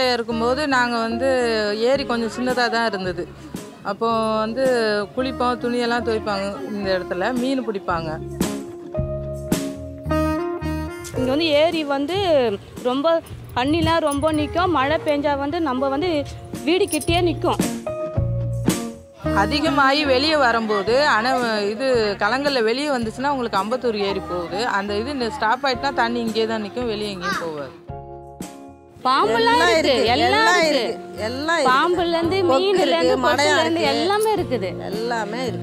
குழந்தையா இருக்கும்போது நாங்கள் வந்து ஏரி கொஞ்சம் சின்னதாக தான் இருந்தது அப்போ வந்து குளிப்போம் துணியெல்லாம் துவைப்பாங்க இந்த இடத்துல மீன் பிடிப்பாங்க இங்கே வந்து ஏரி வந்து ரொம்ப தண்ணிலாம் ரொம்ப நிற்கும் மழை பெஞ்சா வந்து நம்ம வந்து வீடு கிட்டேயே நிற்கும் அதிகமாகி வெளியே வரும்போது ஆனால் இது கலங்கல்ல வெளியே வந்துச்சுன்னா உங்களுக்கு அம்பத்தூர் ஏரி போகுது அந்த இது ஸ்டாப் ஆயிட்டுனா தண்ணி இங்கே தான் நிற்கும் வெளியே எங்கேயும் போகாது பாம்புலாம் இருக்கு எல்லாம் இருக்கு எல்லாம் இருக்கு. பாம்புல இருந்து கொக்கு மீன்ல இருந்து இருக்கு, மடையம் கொசுல இருந்து இருக்கு. எல்லாமே இருக்குது எல்லாமே இருக்கு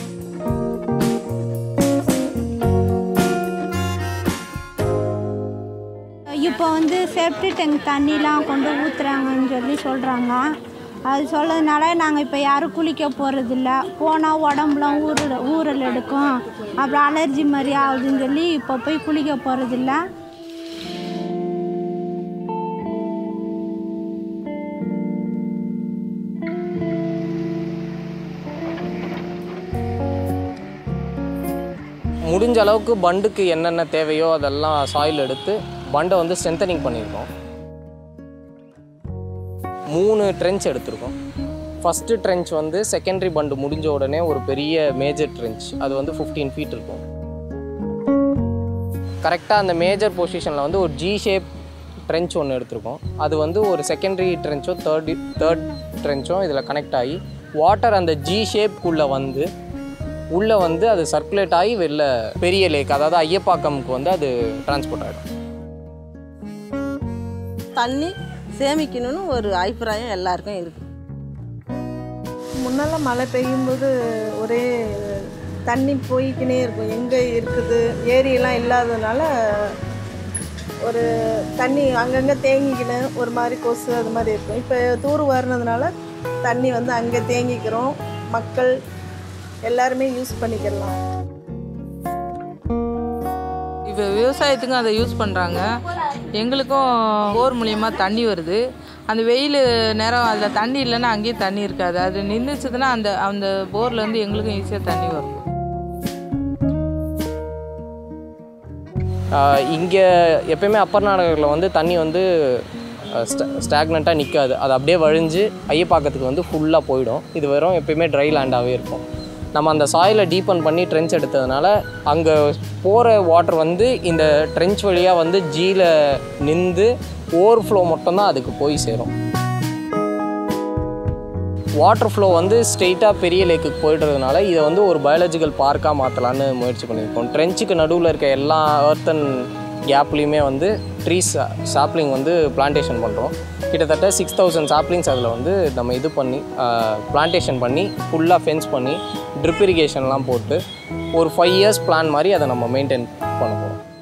இப்போ வந்து செப்டி டேங்க் தண்ணிலாம் கொண்டு ஊற்றுறாங்கன்னு சொல்லி சொல்கிறாங்க அது சொல்லதுனால நாங்கள் இப்போ யாரும் குளிக்க போகிறதில்ல போனால் உடம்புலாம் ஊறல் ஊறல் எடுக்கும் அப்புறம் அலர்ஜி மாதிரி ஆகுதுன்னு சொல்லி இப்போ போய் குளிக்க போகிறதில்ல முடிஞ்ச அளவுக்கு பண்டுக்கு என்னென்ன தேவையோ அதெல்லாம் சாயில் எடுத்து பண்டை வந்து ஸ்ட்ரென்தனிங் பண்ணியிருக்கோம் மூணு ட்ரென்ச் எடுத்திருக்கோம் ஃபஸ்ட்டு ட்ரென்ச் வந்து செகண்டரி பண்டு முடிஞ்ச உடனே ஒரு பெரிய மேஜர் ட்ரென்ச் அது வந்து ஃபிஃப்டீன் ஃபீட் இருக்கும் கரெக்டாக அந்த மேஜர் பொசிஷனில் வந்து ஒரு ஜி ஷேப் ட்ரென்ச் ஒன்று எடுத்திருக்கோம் அது வந்து ஒரு செகண்டரி ட்ரென்ச்சோ தேர்ட் தேர்ட் ட்ரென்ச்சும் இதில் கனெக்ட் ஆகி வாட்டர் அந்த ஜி ஷேப்குள்ளே வந்து உள்ளே வந்து அது சர்க்குலேட் ஆகி வெளில பெரிய லேக் அதாவது ஐயப்பாக்கம்க்கு வந்து அது டிரான்ஸ்போர்ட் ஆகிடும் தண்ணி சேமிக்கணும்னு ஒரு அபிப்பிராயம் எல்லாருக்கும் இருக்கு முன்னெல்லாம் மழை பெய்யும்போது ஒரே தண்ணி போய்க்கினே இருக்கும் எங்கே இருக்குது ஏரியெல்லாம் இல்லாததுனால ஒரு தண்ணி அங்கங்கே தேங்கிக்கின்னு ஒரு மாதிரி கொசு அது மாதிரி இருக்கும் இப்போ தூர் வரனதுனால தண்ணி வந்து அங்கே தேங்கிக்கிறோம் மக்கள் எல்லாருமே யூஸ் பண்ணிக்கலாம் இப்போ விவசாயத்துக்கும் அதை யூஸ் பண்ணுறாங்க எங்களுக்கும் போர் மூலியமாக தண்ணி வருது அந்த வெயில் நேரம் அதில் தண்ணி இல்லைன்னா அங்கேயும் தண்ணி இருக்காது அது நின்றுச்சுதுன்னா அந்த அந்த போர்லேருந்து எங்களுக்கும் ஈஸியாக தண்ணி வரும் இங்கே எப்பயுமே அப்பர் நாடகத்தில் வந்து தண்ணி வந்து ஸ்டாக்னண்ட்டாக நிற்காது அது அப்படியே வழிஞ்சு ஐயப்பாக்கத்துக்கு வந்து ஃபுல்லாக போயிடும் இது வெறும் எப்பயுமே ட்ரை லேண்டாகவே இருக்கும் நம்ம அந்த சாயிலை டீப்பன் பண்ணி ட்ரென்ச் எடுத்ததுனால அங்கே போகிற வாட்டர் வந்து இந்த ட்ரென்ச் வழியாக வந்து ஜீல நின்று ஓவர்ஃப்ளோ மட்டும்தான் அதுக்கு போய் சேரும் வாட்டர் ஃப்ளோ வந்து ஸ்ட்ரெயிட்டாக பெரிய லேக்குக்கு போயிடுறதுனால இதை வந்து ஒரு பயாலஜிக்கல் பார்க்காக மாற்றலான்னு முயற்சி பண்ணியிருக்கோம் ட்ரென்ச்சுக்கு நடுவில் இருக்க எல்லா எர்த்தன் கேப்லேயுமே வந்து ட்ரீஸ் சாப்ளிங் வந்து பிளான்டேஷன் பண்ணுறோம் கிட்டத்தட்ட சிக்ஸ் தௌசண்ட் சாப்ளிங்ஸ் அதில் வந்து நம்ம இது பண்ணி பிளான்டேஷன் பண்ணி ஃபுல்லாக ஃபென்ஸ் பண்ணி ட்ரிப் இரிகேஷன்லாம் போட்டு ஒரு ஃபைவ் இயர்ஸ் பிளான் மாதிரி அதை நம்ம மெயின்டைன் பண்ண போகிறோம்